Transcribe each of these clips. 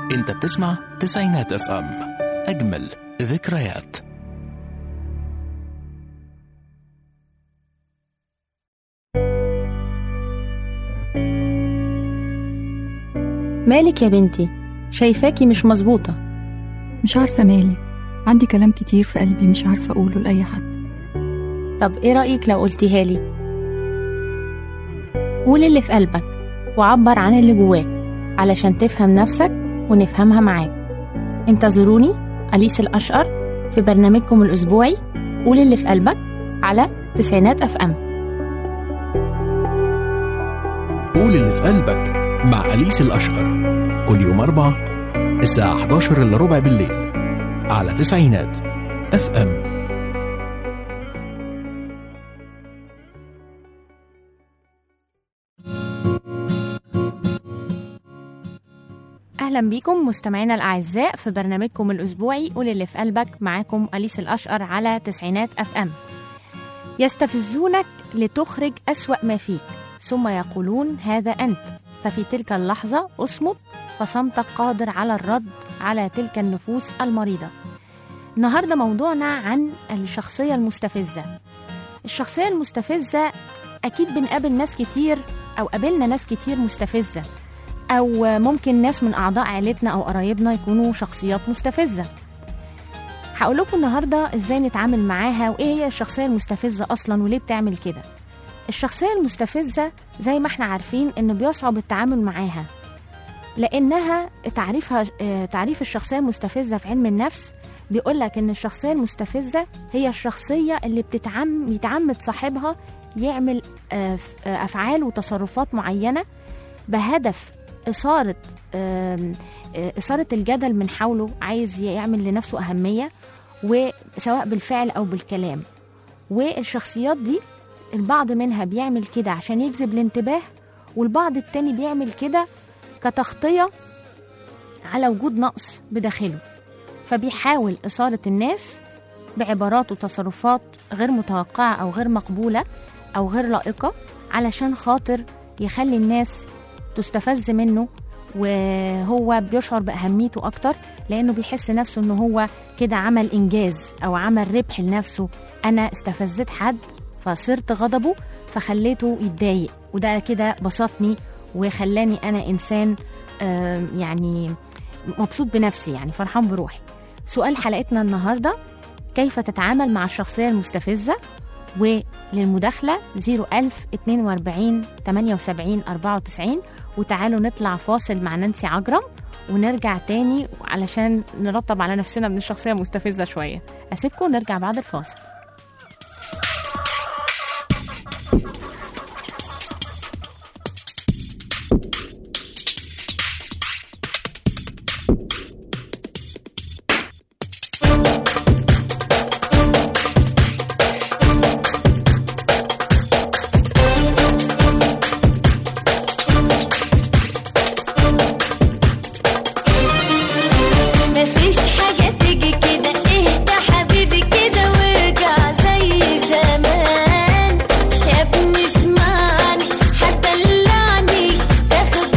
انت بتسمع تسعينات اف ام اجمل ذكريات مالك يا بنتي شايفاكي مش مظبوطة مش عارفة مالي عندي كلام كتير في قلبي مش عارفة أقوله لأي حد طب ايه رأيك لو قلتيها لي قول اللي في قلبك وعبر عن اللي جواك علشان تفهم نفسك ونفهمها معاك انتظروني أليس الأشقر في برنامجكم الأسبوعي قول اللي في قلبك على تسعينات أف أم قول اللي في قلبك مع أليس الأشقر كل يوم أربعة الساعة 11 إلا ربع بالليل على تسعينات اف ام أهلا بيكم مستمعينا الأعزاء في برنامجكم الأسبوعي قول اللي في قلبك معاكم أليس الأشقر على تسعينات أف أم يستفزونك لتخرج أسوأ ما فيك ثم يقولون هذا أنت ففي تلك اللحظة أصمت فصمتك قادر على الرد على تلك النفوس المريضة النهاردة موضوعنا عن الشخصية المستفزة الشخصية المستفزة أكيد بنقابل ناس كتير أو قابلنا ناس كتير مستفزة أو ممكن ناس من أعضاء عائلتنا أو قرايبنا يكونوا شخصيات مستفزة هقول لكم النهاردة إزاي نتعامل معاها وإيه هي الشخصية المستفزة أصلا وليه بتعمل كده الشخصية المستفزة زي ما احنا عارفين إن بيصعب التعامل معاها لأنها تعريفها آه، تعريف الشخصية المستفزة في علم النفس بيقول لك إن الشخصية المستفزة هي الشخصية اللي بتتعم يتعمد صاحبها يعمل آه، ف- آه، أفعال وتصرفات معينة بهدف إثارة آم، آه، إثارة الجدل من حوله عايز يعمل لنفسه أهمية وسواء بالفعل أو بالكلام والشخصيات دي البعض منها بيعمل كده عشان يجذب الانتباه والبعض التاني بيعمل كده كتغطية على وجود نقص بداخله فبيحاول إثارة الناس بعبارات وتصرفات غير متوقعة أو غير مقبولة أو غير لائقة علشان خاطر يخلي الناس تستفز منه وهو بيشعر بأهميته أكتر لأنه بيحس نفسه إنه هو كده عمل إنجاز أو عمل ربح لنفسه أنا استفزت حد فصرت غضبه فخليته يتضايق وده كده بسطني وخلاني أنا إنسان آم، يعني مبسوط بنفسي يعني فرحان بروحي سؤال حلقتنا النهاردة كيف تتعامل مع الشخصية المستفزة وللمداخلة 01000 42 78 94 وتعالوا نطلع فاصل مع نانسي عجرم ونرجع تاني علشان نرطب على نفسنا من الشخصية المستفزة شوية أسيبكم ونرجع بعد الفاصل مفيش حاجة تيجي كده اهدى حبيبي كده وارجع زي زمان يا ابني اسمعني هتدلعني تاخد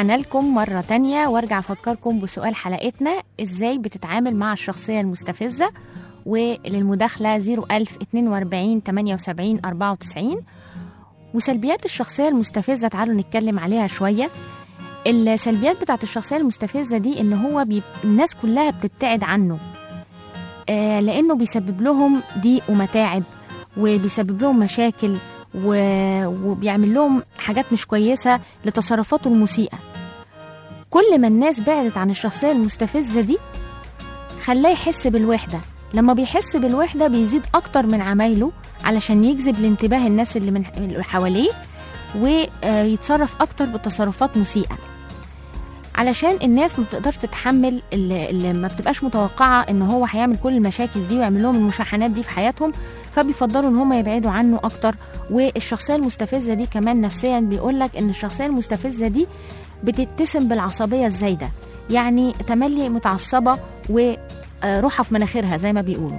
ورجعنا لكم مرة تانية وارجع أفكركم بسؤال حلقتنا إزاي بتتعامل مع الشخصية المستفزة وللمداخلة 01000 42 78 94 وسلبيات الشخصية المستفزة تعالوا نتكلم عليها شوية السلبيات بتاعت الشخصية المستفزة دي إن هو بي... الناس كلها بتبتعد عنه آه لأنه بيسبب لهم ضيق ومتاعب وبيسبب لهم مشاكل و... وبيعمل لهم حاجات مش كويسة لتصرفاته المسيئة كل ما الناس بعدت عن الشخصية المستفزة دي خلاه يحس بالوحدة لما بيحس بالوحدة بيزيد أكتر من عمايله علشان يجذب لانتباه الناس اللي من اللي حواليه ويتصرف أكتر بتصرفات مسيئة علشان الناس ما بتقدرش تتحمل اللي, اللي ما بتبقاش متوقعة ان هو هيعمل كل المشاكل دي ويعمل لهم المشاحنات دي في حياتهم فبيفضلوا ان هم يبعدوا عنه اكتر والشخصية المستفزة دي كمان نفسيا بيقولك ان الشخصية المستفزة دي بتتسم بالعصبية الزايدة يعني تملي متعصبة وروحها في مناخيرها زي ما بيقولوا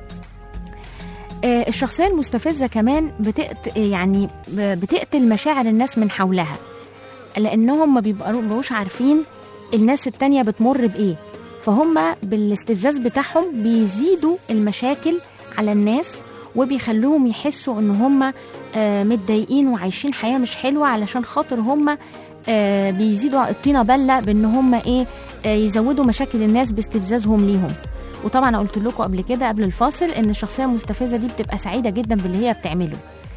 آه، الشخصية المستفزة كمان بتقت يعني ب- بتقتل مشاعر الناس من حولها لأنهم ما بيبقوا- بيبقوش عارفين الناس التانية بتمر بإيه فهم بالاستفزاز بتاعهم بيزيدوا المشاكل على الناس وبيخلوهم يحسوا ان هم آه، متضايقين وعايشين حياة مش حلوة علشان خاطر هم آه، بيزيدوا الطينة بلة بان هم ايه آه، يزودوا مشاكل الناس باستفزازهم ليهم وطبعا أنا قلت لكم قبل كده قبل الفاصل ان الشخصيه المستفزه دي بتبقى سعيده جدا باللي هي بتعمله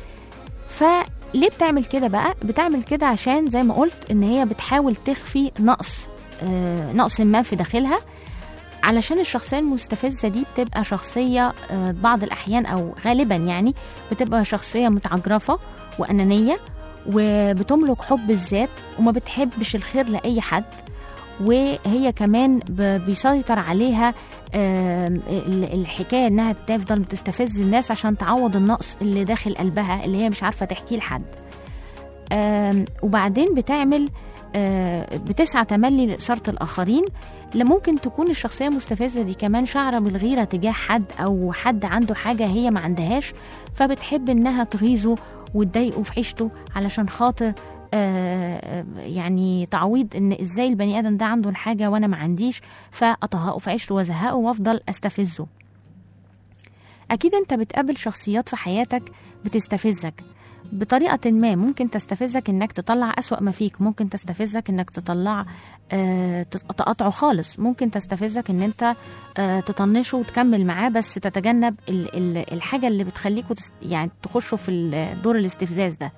فليه بتعمل كده بقى بتعمل كده عشان زي ما قلت ان هي بتحاول تخفي نقص آه نقص ما في داخلها علشان الشخصيه المستفزه دي بتبقى شخصيه آه بعض الاحيان او غالبا يعني بتبقى شخصيه متعجرفه وانانيه وبتملك حب الذات وما بتحبش الخير لاي حد وهي كمان ب- بيسيطر عليها آم، ال- الحكايه انها تفضل تستفز الناس عشان تعوض النقص اللي داخل قلبها اللي هي مش عارفه تحكيه لحد آم، وبعدين بتعمل آه، بتسعى تملي لإثارة الآخرين لا ممكن تكون الشخصية المستفزة دي كمان شعرة بالغيرة تجاه حد أو حد عنده حاجة هي ما عندهاش فبتحب إنها تغيظه وتضايقه في عيشته علشان خاطر آه، يعني تعويض ان ازاي البني ادم ده عنده الحاجه وانا ما عنديش فاطهقه في عيشته وازهقه وافضل استفزه اكيد انت بتقابل شخصيات في حياتك بتستفزك بطريقة ما ممكن تستفزك انك تطلع أسوأ ما فيك ممكن تستفزك انك تطلع آه تقطعه خالص ممكن تستفزك ان انت آه تطنشه وتكمل معاه بس تتجنب ال ال الحاجة اللي بتخليكوا تست يعني تخشوا في ال- دور الاستفزاز ده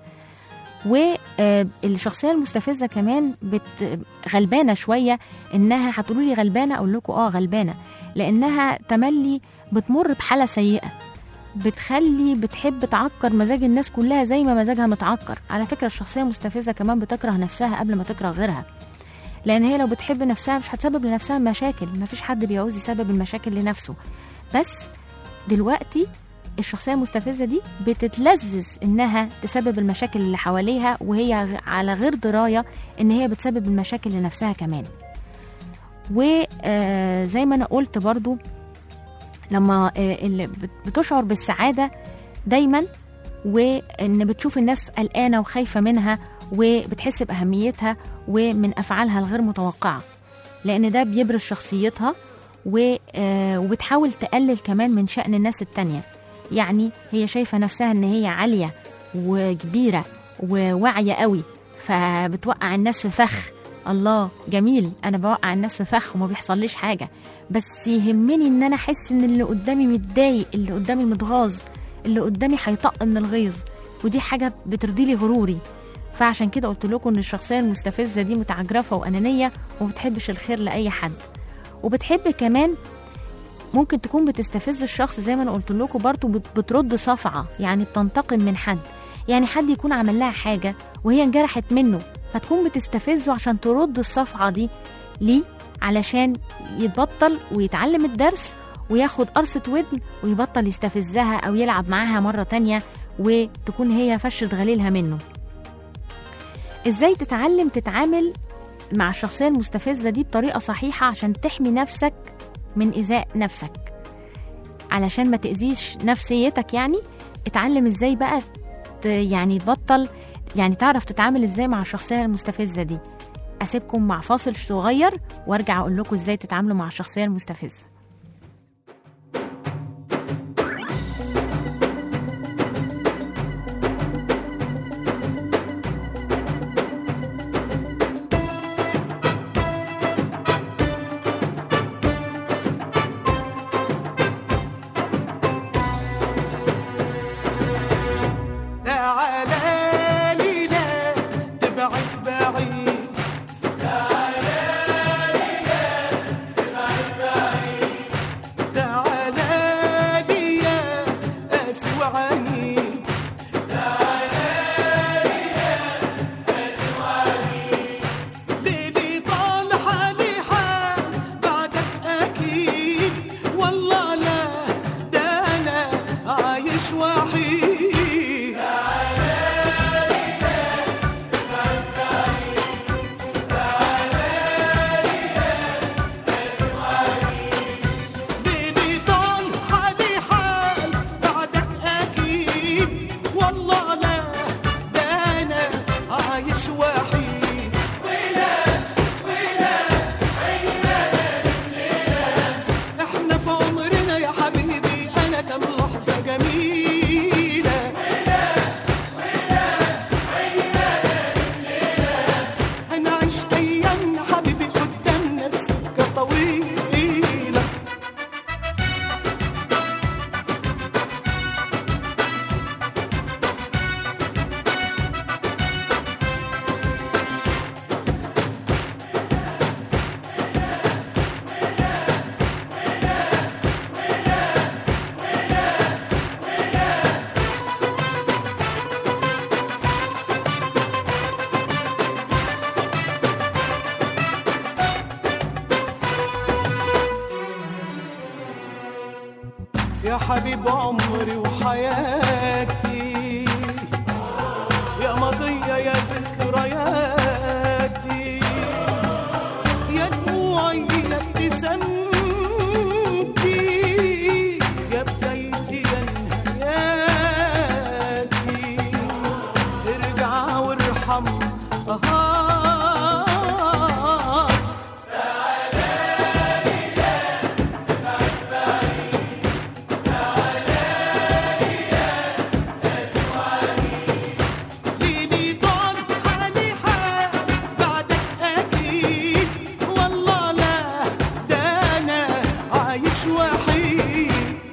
والشخصيه المستفزه كمان بت غلبانه شويه انها هتقولوا لي غلبانه اقول لكم اه غلبانه لانها تملي بتمر بحاله سيئه بتخلي بتحب تعكر مزاج الناس كلها زي ما مزاجها متعكر على فكره الشخصيه المستفزه كمان بتكره نفسها قبل ما تكره غيرها لان هي لو بتحب نفسها مش هتسبب لنفسها مشاكل مفيش حد بيعوز يسبب المشاكل لنفسه بس دلوقتي الشخصيه المستفزه دي بتتلذذ انها تسبب المشاكل اللي حواليها وهي غ- على غير درايه ان هي بتسبب المشاكل لنفسها كمان وزي ما انا قلت برضو لما آه، اللي بت- بتشعر بالسعاده دايما وان بتشوف الناس قلقانه وخايفه منها وبتحس باهميتها ومن افعالها الغير متوقعه لان ده بيبرز شخصيتها و- آه، وبتحاول تقلل كمان من شأن الناس التانية يعني هي شايفة نفسها ان هي عالية وكبيرة وواعية قوي فبتوقع الناس في فخ الله جميل انا بوقع الناس في فخ وما بيحصليش حاجة بس يهمني ان انا احس ان اللي قدامي متضايق اللي قدامي متغاظ اللي قدامي هيطق من الغيظ ودي حاجة بترضي لي غروري فعشان كده قلت لكم ان الشخصية المستفزة دي متعجرفة وأنانية وما بتحبش الخير لأي حد وبتحب كمان ممكن تكون بتستفز الشخص زي ما انا قلت لكم برضه بت- بترد صفعه يعني بتنتقم من حد يعني حد يكون عمل لها حاجه وهي انجرحت منه فتكون بتستفزه عشان ترد الصفعه دي ليه علشان يتبطل ويتعلم الدرس وياخد قرصة ودن ويبطل يستفزها أو يلعب معاها مرة تانية وتكون هي فشت غليلها منه إزاي تتعلم تتعامل مع الشخصية المستفزة دي بطريقة صحيحة عشان تحمي نفسك من إيذاء نفسك علشان ما تأذيش نفسيتك يعني اتعلم ازاي بقى ت- يعني تبطل يعني تعرف تتعامل ازاي مع الشخصية المستفزة دي اسيبكم مع فاصل صغير وارجع اقول لكم ازاي تتعاملوا مع الشخصيه المستفزه تعالى لي لا تبعد بعيد تعالى لي يا أسوأ عنيد ليلي طال حالي حال بعدك أكيد والله لا ده أنا عايش وحيد ليلي طال حالي حال بعدك أكيد والله لا ده أنا عايش وحيد احنا في عمرنا يا حبيبي انا كم لحظه جميله هنعيش ايامنا حبيبي قدامنا السكه طويله يا حبيب عمري وحياتي يا مضية يا ذكرياتي يا دموعي يا ابتسامتي يا بدايتي يا نهاياتي ارجع وارحم آه ليلي طال حالي حال بعدك أكيد والله لا ده أنا عايش وحيد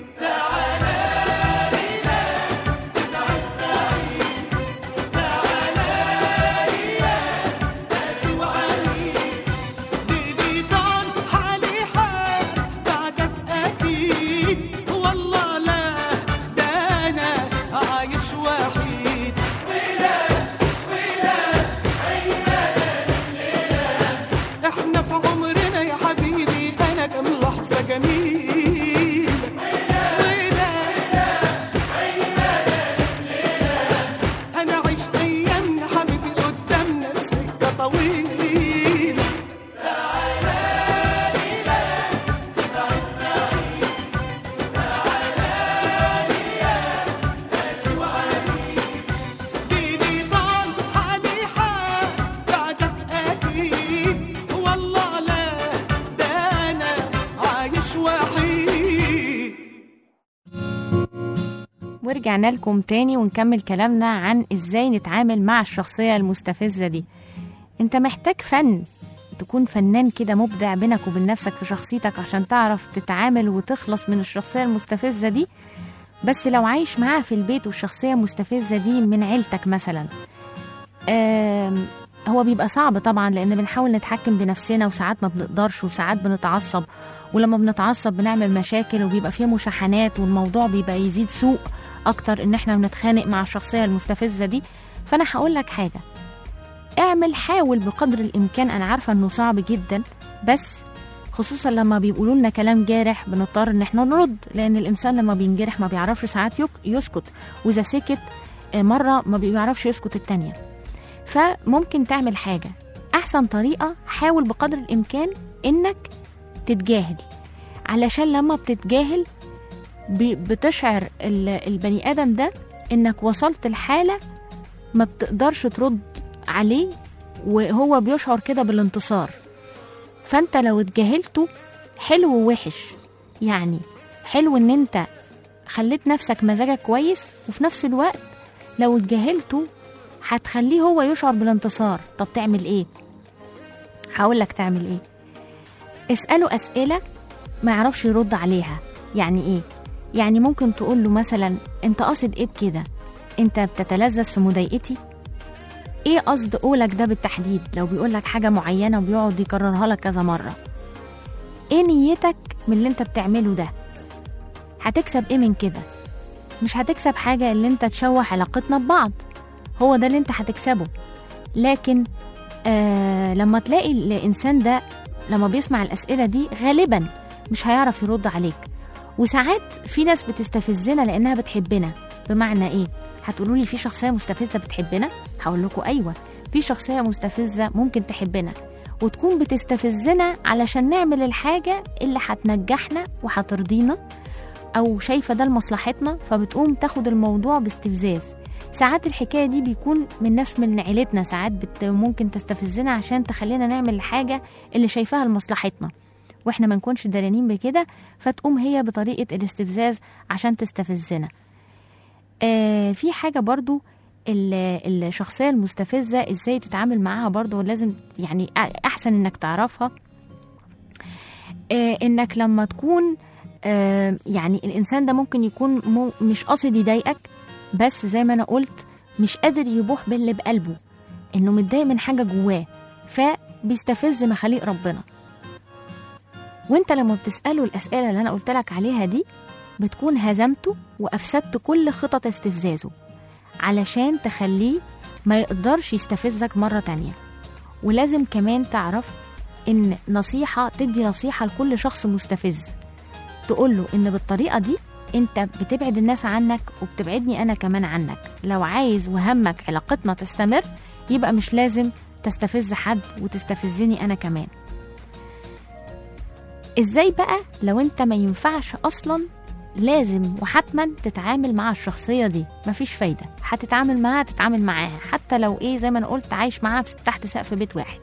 ليلي طال حالي حال بعدك أكيد والله لا ده أنا عايش وحيد احنا في عمرنا يا حبيبي انا كم لحظه جميله ولا انا عشت ايامنا حبيبي قدامنا السكه طويله ليلي طال حالي حال بعدك اكيد والله لا ده انا عايش وحيد ورجعنا لكم تاني ونكمل كلامنا عن ازاي نتعامل مع الشخصية المستفزة دي انت محتاج فن تكون فنان كده مبدع بينك وبين نفسك في شخصيتك عشان تعرف تتعامل وتخلص من الشخصية المستفزة دي بس لو عايش معاها في البيت والشخصية المستفزة دي من عيلتك مثلا آم، هو بيبقى صعب طبعا لان بنحاول نتحكم بنفسنا وساعات ما بنقدرش وساعات بنتعصب ولما بنتعصب بنعمل مشاكل وبيبقى فيها مشاحنات والموضوع بيبقى يزيد سوء اكتر ان احنا بنتخانق مع الشخصيه المستفزه دي فانا هقول لك حاجه اعمل حاول بقدر الامكان انا عارفه انه صعب جدا بس خصوصا لما بيقولوا لنا كلام جارح بنضطر ان احنا نرد لان الانسان لما بينجرح ما بيعرفش ساعات يك- يسكت واذا سكت آه، مره ما بيعرفش يسكت التانيه فممكن تعمل حاجه احسن طريقه حاول بقدر الامكان انك تتجاهل علشان لما بتتجاهل ب- بتشعر ال- البني ادم ده انك وصلت لحاله ما بتقدرش ترد عليه وهو بيشعر كده بالانتصار فانت لو اتجاهلته حلو ووحش يعني حلو ان انت خليت نفسك مزاجك كويس وفي نفس الوقت لو اتجاهلته هتخليه هو يشعر بالانتصار طب تعمل ايه هقول لك تعمل ايه اسأله أسئلة ما يعرفش يرد عليها يعني ايه يعني ممكن تقول له مثلا انت قاصد ايه بكده انت بتتلذذ في مضايقتي ايه قصد قولك ده بالتحديد لو بيقولك حاجة معينة وبيقعد يكررها لك كذا مرة ايه نيتك من اللي انت بتعمله ده هتكسب ايه من كده مش هتكسب حاجة اللي انت تشوه علاقتنا ببعض هو ده اللي انت هتكسبه لكن آه لما تلاقي الانسان ده لما بيسمع الاسئلة دي غالبا مش هيعرف يرد عليك وساعات في ناس بتستفزنا لانها بتحبنا بمعنى ايه هتقولوا لي في شخصيه مستفزه بتحبنا هقول لكم ايوه في شخصيه مستفزه ممكن تحبنا وتكون بتستفزنا علشان نعمل الحاجه اللي هتنجحنا وهترضينا او شايفه ده لمصلحتنا فبتقوم تاخد الموضوع باستفزاز ساعات الحكايه دي بيكون من ناس من عيلتنا ساعات بت ممكن تستفزنا عشان تخلينا نعمل الحاجه اللي شايفاها لمصلحتنا واحنا ما نكونش دارانين بكده فتقوم هي بطريقه الاستفزاز عشان تستفزنا آه في حاجه برضو ال- الشخصيه المستفزه ازاي تتعامل معاها برضو لازم يعني أ- احسن انك تعرفها آه انك لما تكون آه يعني الانسان ده ممكن يكون مو مش قاصد يضايقك بس زي ما انا قلت مش قادر يبوح باللي بقلبه انه متضايق من حاجه جواه فبيستفز مخاليق ربنا وانت لما بتساله الاسئله اللي انا قلت لك عليها دي بتكون هزمته وافسدت كل خطط استفزازه علشان تخليه ما يقدرش يستفزك مرة تانية ولازم كمان تعرف ان نصيحة تدي نصيحة لكل شخص مستفز تقوله ان بالطريقة دي انت بتبعد الناس عنك وبتبعدني انا كمان عنك لو عايز وهمك علاقتنا تستمر يبقى مش لازم تستفز حد وتستفزني انا كمان ازاي بقى لو انت ما ينفعش اصلا لازم وحتما تتعامل مع الشخصية دي مفيش فايدة هتتعامل معاها تتعامل معاها حتى لو ايه زي ما انا قلت عايش معاها في- تحت سقف بيت واحد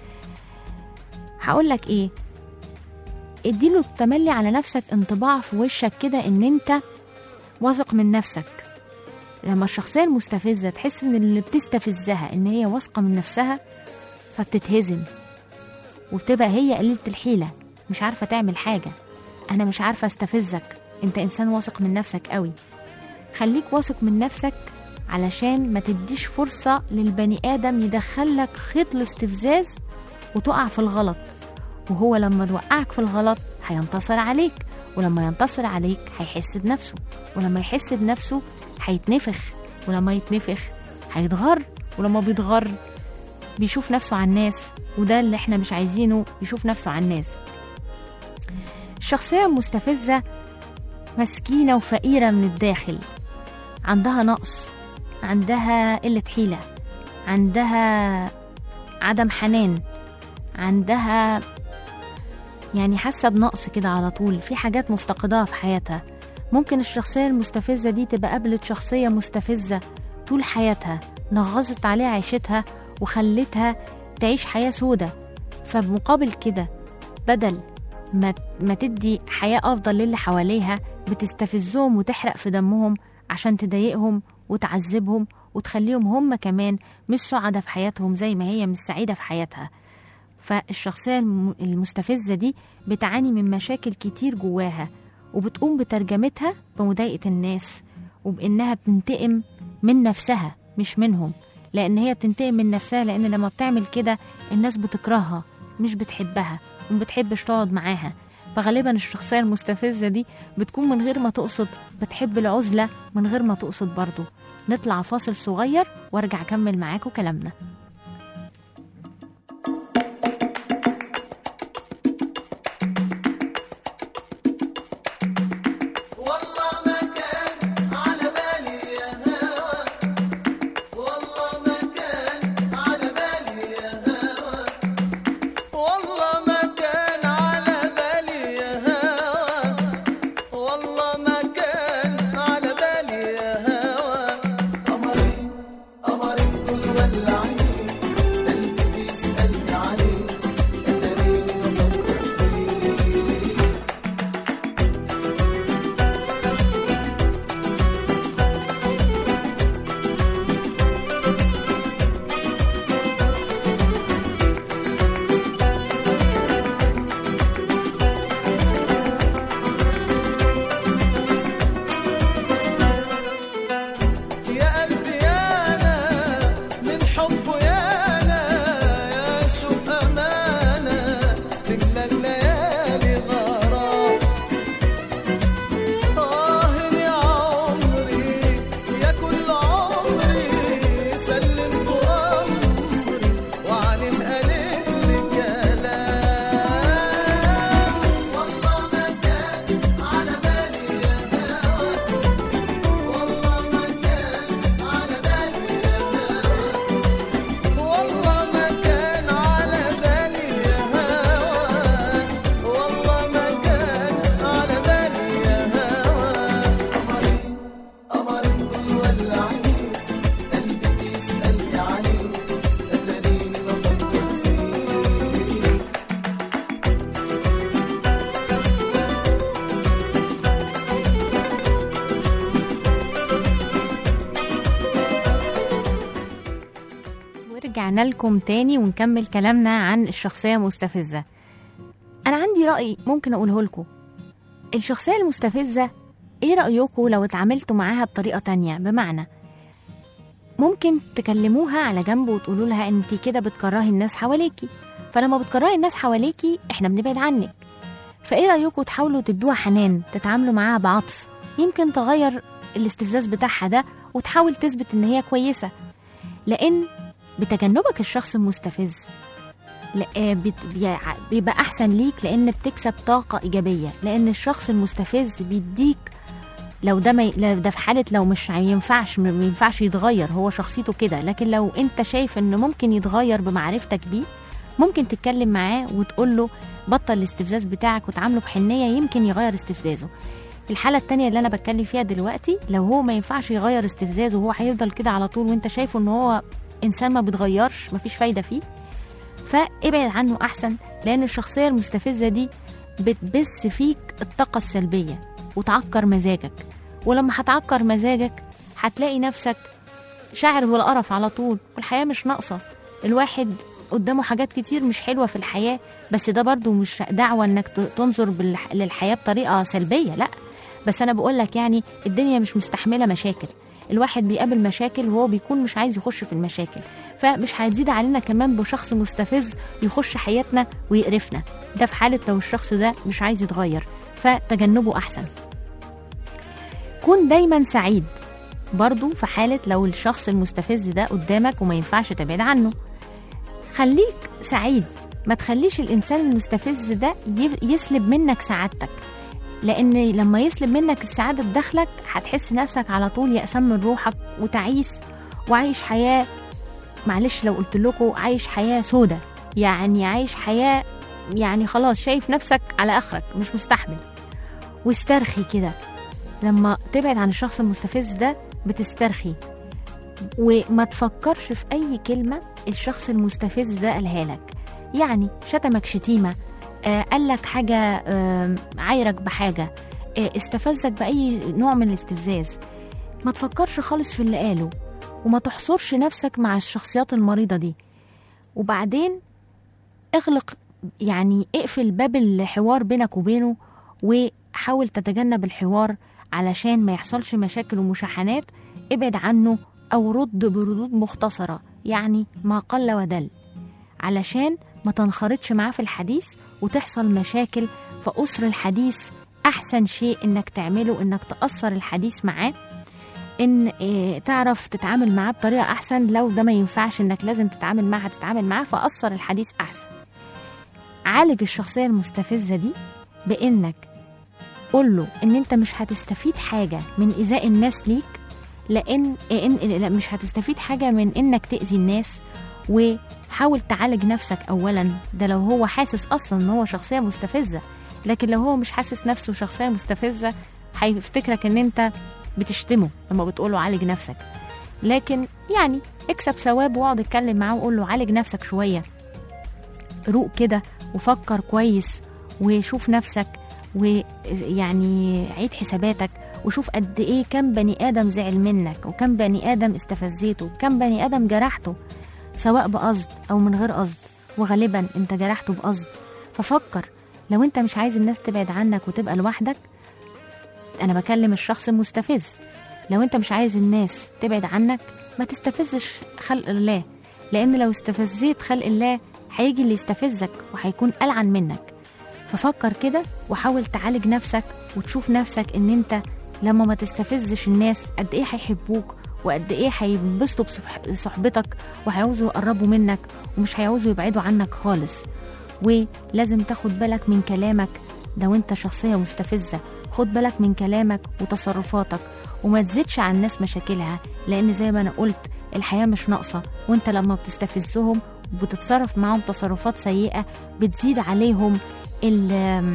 هقول لك ايه اديله التملي على نفسك انطباع في وشك كده ان انت واثق من نفسك لما الشخصية المستفزة تحس ان اللي بتستفزها ان هي واثقة من نفسها فبتتهزم وبتبقى هي قليلة الحيلة مش عارفة تعمل حاجة أنا مش عارفة استفزك أنت إنسان واثق من نفسك قوي خليك واثق من نفسك علشان ما تديش فرصة للبني آدم يدخلك خيط الاستفزاز وتقع في الغلط وهو لما توقعك في الغلط هينتصر عليك ولما ينتصر عليك هيحس بنفسه ولما يحس بنفسه هيتنفخ ولما يتنفخ هيتغر ولما بيتغر بيشوف نفسه على الناس وده اللي احنا مش عايزينه يشوف نفسه على الناس الشخصية المستفزة مسكينة وفقيرة من الداخل عندها نقص عندها قلة حيلة عندها عدم حنان عندها يعني حاسة بنقص كده على طول في حاجات مفتقداها في حياتها ممكن الشخصية المستفزة دي تبقى قابلت شخصية مستفزة طول حياتها نغصت عليها عيشتها وخلتها تعيش حياة سودة فبمقابل كده بدل ما, ما تدي حياة أفضل للي حواليها بتستفزهم وتحرق في دمهم عشان تضايقهم وتعذبهم وتخليهم هم كمان مش سعداء في حياتهم زي ما هي مش سعيدة في حياتها فالشخصية الم- المستفزة دي بتعاني من مشاكل كتير جواها وبتقوم بترجمتها بمضايقة الناس وبإنها بتنتقم من نفسها مش منهم لأن هي بتنتقم من نفسها لأن لما بتعمل كده الناس بتكرهها مش بتحبها وما بتحبش تقعد معاها فغالبا الشخصية المستفزة دي بتكون من غير ما تقصد بتحب العزلة من غير ما تقصد برضو نطلع فاصل صغير وارجع اكمل معاكم كلامنا والله ما كان على بالي يا هوى والله ما كان على بالي يا هوى والله ما كان على بالي يا هوى والله ما كان على بالي يا هوى قمرين قمرين دول ولعين قلبي ورجعنا لكم تاني ونكمل كلامنا عن الشخصية المستفزة أنا عندي رأي ممكن أقوله لكم الشخصية المستفزة إيه رأيكم لو اتعاملتوا معاها بطريقة تانية بمعنى ممكن تكلموها على جنب وتقولوا لها انت كده بتكرهي الناس حواليكي فلما بتكرهي الناس حواليكي احنا بنبعد عنك فايه رايكم تحاولوا تدوها حنان تتعاملوا معاها بعطف يمكن تغير الاستفزاز بتاعها ده وتحاول تثبت ان هي كويسه لان بتجنبك الشخص المستفز لا- آه، بت- بيع- بيبقى احسن ليك لان بتكسب طاقه ايجابيه لان الشخص المستفز بيديك لو ده ما ي- لا- ده في حاله لو مش ينفعش ما ينفعش يتغير هو شخصيته كده لكن لو انت شايف انه ممكن يتغير بمعرفتك بيه ممكن تتكلم معاه وتقول له بطل الاستفزاز بتاعك وتعامله بحنيه يمكن يغير استفزازه الحاله التانية اللي انا بتكلم فيها دلوقتي لو هو ما ينفعش يغير استفزازه وهو هيفضل كده على طول وانت شايفه ان هو انسان ما بيتغيرش مفيش فايده فيه فابعد عنه احسن لان الشخصيه المستفزه دي بتبث فيك الطاقه السلبيه وتعكر مزاجك ولما هتعكر مزاجك هتلاقي نفسك شاعر بالقرف على طول والحياه مش ناقصه الواحد قدامه حاجات كتير مش حلوه في الحياه بس ده برضو مش دعوه انك ت- تنظر بالح- للحياه بطريقه سلبيه لا بس انا بقول لك يعني الدنيا مش مستحمله مشاكل الواحد بيقابل مشاكل وهو بيكون مش عايز يخش في المشاكل فمش هتزيد علينا كمان بشخص مستفز يخش حياتنا ويقرفنا ده في حاله لو الشخص ده مش عايز يتغير فتجنبه احسن كون دايما سعيد برضو في حالة لو الشخص المستفز ده قدامك وما ينفعش تبعد عنه خليك سعيد ما تخليش الإنسان المستفز ده ي- يسلب منك سعادتك لأن لما يسلب منك السعادة داخلك هتحس نفسك على طول يأسان من روحك وتعيس وعايش حياة معلش لو قلت لكم عايش حياة سودة يعني عايش حياة يعني خلاص شايف نفسك على آخرك مش مستحمل واسترخي كده لما تبعد عن الشخص المستفز ده بتسترخي وما تفكرش في أي كلمة الشخص المستفز ده قالها لك يعني شتمك شتيمة آه قال لك حاجة آه عايرك بحاجة آه استفزك بأي نوع من الاستفزاز ما تفكرش خالص في اللي قاله وما تحصرش نفسك مع الشخصيات المريضة دي وبعدين اغلق يعني اقفل باب الحوار بينك وبينه وحاول تتجنب الحوار علشان ما يحصلش مشاكل ومشاحنات ابعد عنه او رد بردود مختصرة يعني ما قل ودل علشان ما تنخرطش معاه في الحديث وتحصل مشاكل فأسر الحديث أحسن شيء إنك تعمله إنك تأثر الحديث معاه إن إيه تعرف تتعامل معاه بطريقة أحسن لو ده ما ينفعش إنك لازم تتعامل معاه هتتعامل معاه فأثر الحديث أحسن عالج الشخصية المستفزة دي بإنك قول له إن أنت مش هتستفيد حاجة من إيذاء الناس ليك لأن إن لا، مش هتستفيد حاجة من إنك تأذي الناس وحاول تعالج نفسك أولا ده لو هو حاسس أصلا إن هو شخصية مستفزة لكن لو هو مش حاسس نفسه شخصية مستفزة هيفتكرك إن أنت بتشتمه لما بتقوله عالج نفسك لكن يعني اكسب ثواب واقعد اتكلم معاه وقول له عالج نفسك شويه روق كده وفكر كويس وشوف نفسك ويعني عيد حساباتك وشوف قد ايه كم بني ادم زعل منك وكم بني ادم استفزيته وكم بني ادم جرحته سواء بقصد او من غير قصد وغالبا انت جرحته بقصد ففكر لو انت مش عايز الناس تبعد عنك وتبقى لوحدك انا بكلم الشخص المستفز لو انت مش عايز الناس تبعد عنك ما تستفزش خلق الله لان لو استفزيت خلق الله هيجي اللي يستفزك وهيكون ألعن منك ففكر كده وحاول تعالج نفسك وتشوف نفسك ان انت لما ما تستفزش الناس قد ايه هيحبوك وقد ايه هينبسطوا بصحبتك وهيعوزوا يقربوا منك ومش هيعوزوا يبعدوا عنك خالص ولازم تاخد بالك من كلامك لو انت شخصية مستفزة خد بالك من كلامك وتصرفاتك وما تزيدش على الناس مشاكلها لان زي ما انا قلت الحياة مش ناقصة وانت لما بتستفزهم وبتتصرف معاهم تصرفات سيئة بتزيد عليهم ال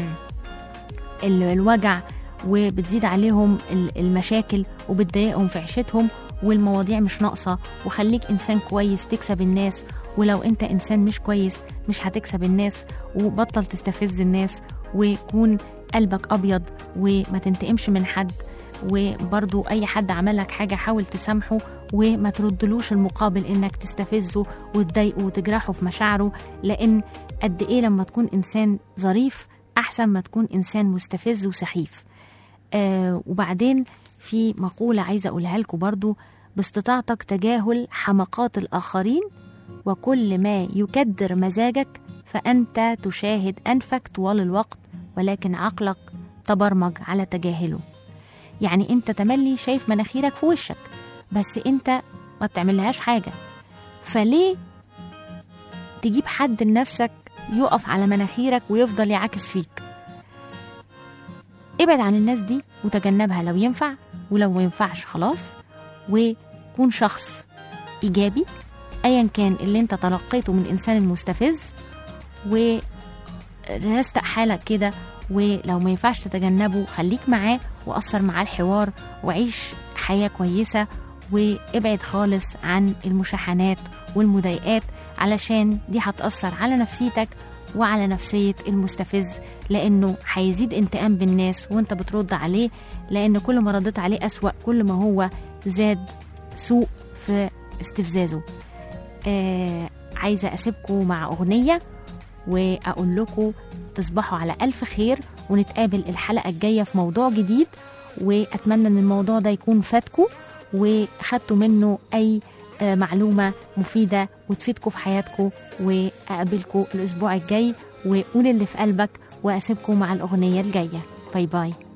ال- الوجع وبتزيد عليهم ال- المشاكل وبتضايقهم في عيشتهم والمواضيع مش ناقصة وخليك إنسان كويس تكسب الناس ولو أنت إنسان مش كويس مش هتكسب الناس وبطل تستفز الناس ويكون قلبك أبيض وما تنتقمش من حد وبرضو اي حد عمل لك حاجه حاول تسامحه وما تردلوش المقابل انك تستفزه وتضايقه وتجرحه في مشاعره لان قد ايه لما تكون انسان ظريف احسن ما تكون انسان مستفز وسخيف آه وبعدين في مقولة عايزة أقولها لكم برضو باستطاعتك تجاهل حمقات الآخرين وكل ما يكدر مزاجك فأنت تشاهد أنفك طوال الوقت ولكن عقلك تبرمج على تجاهله يعني أنت تملي شايف مناخيرك في وشك بس أنت ما بتعملهاش حاجة فليه تجيب حد لنفسك يقف على مناخيرك ويفضل يعاكس فيك ابعد عن الناس دي وتجنبها لو ينفع ولو ما ينفعش خلاص وكون شخص ايجابي ايا كان اللي انت تلقيته من الانسان المستفز ورستق حالك كده ولو ما ينفعش تتجنبه خليك معاه وأثر معاه الحوار وعيش حياة كويسة وابعد خالص عن المشاحنات والمضايقات علشان دي هتأثر على نفسيتك وعلى نفسية المستفز لأنه هيزيد انتقام بالناس وانت بترد عليه لأن كل ما رديت عليه أسوأ كل ما هو زاد سوء في استفزازه آه عايزة أسيبكم مع أغنية وأقول لكم تصبحوا على ألف خير ونتقابل الحلقة الجاية في موضوع جديد وأتمنى أن الموضوع ده يكون فاتكم وخدتوا منه أي آه، معلومة مفيدة وتفيدكم في حياتكم وأقابلكم الأسبوع الجاي وقول اللي في قلبك وأسيبكم مع الأغنية الجاية باي باي